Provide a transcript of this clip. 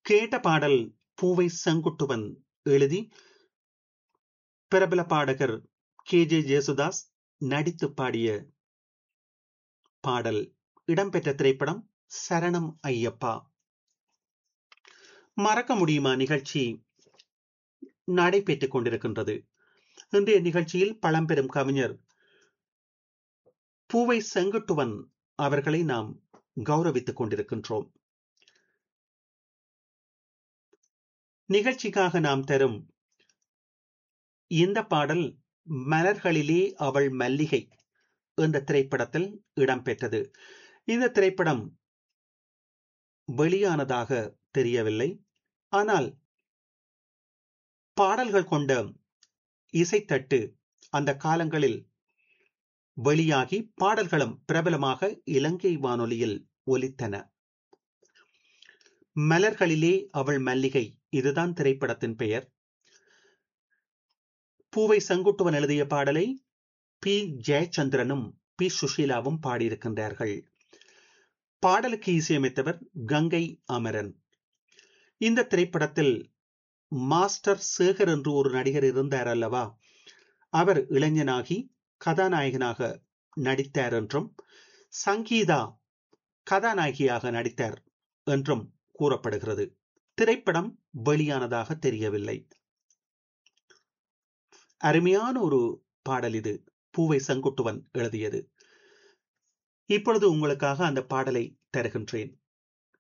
கேட்ட பாடல் பூவை செங்குட்டுவன் எழுதி பிரபல பாடகர் கே ஜே ஜேசுதாஸ் நடித்து பாடிய பாடல் இடம்பெற்ற திரைப்படம் சரணம் ஐயப்பா மறக்க முடியுமா நிகழ்ச்சி நடைபெற்றுக் கொண்டிருக்கின்றது இன்றைய நிகழ்ச்சியில் பழம்பெரும் கவிஞர் பூவை செங்குட்டுவன் அவர்களை நாம் கௌரவித்துக் கொண்டிருக்கின்றோம் நிகழ்ச்சிக்காக நாம் தரும் இந்த பாடல் மலர்களிலே அவள் மல்லிகை என்ற திரைப்படத்தில் இடம்பெற்றது இந்த திரைப்படம் வெளியானதாக தெரியவில்லை ஆனால் பாடல்கள் கொண்ட இசைத்தட்டு அந்த காலங்களில் வெளியாகி பாடல்களும் பிரபலமாக இலங்கை வானொலியில் ஒலித்தன மலர்களிலே அவள் மல்லிகை இதுதான் திரைப்படத்தின் பெயர் பூவை செங்குட்டுவன் எழுதிய பாடலை பி ஜெயச்சந்திரனும் பி சுஷீலாவும் பாடியிருக்கின்றார்கள் பாடலுக்கு இசையமைத்தவர் கங்கை அமரன் இந்த திரைப்படத்தில் மாஸ்டர் சேகர் என்று ஒரு நடிகர் இருந்தார் அல்லவா அவர் இளைஞனாகி கதாநாயகனாக நடித்தார் என்றும் சங்கீதா கதாநாயகியாக நடித்தார் என்றும் கூறப்படுகிறது திரைப்படம் வெளியானதாக தெரியவில்லை அருமையான ஒரு பாடல் இது பூவை செங்குட்டுவன் எழுதியது இப்பொழுது உங்களுக்காக அந்த பாடலை தருகின்றேன்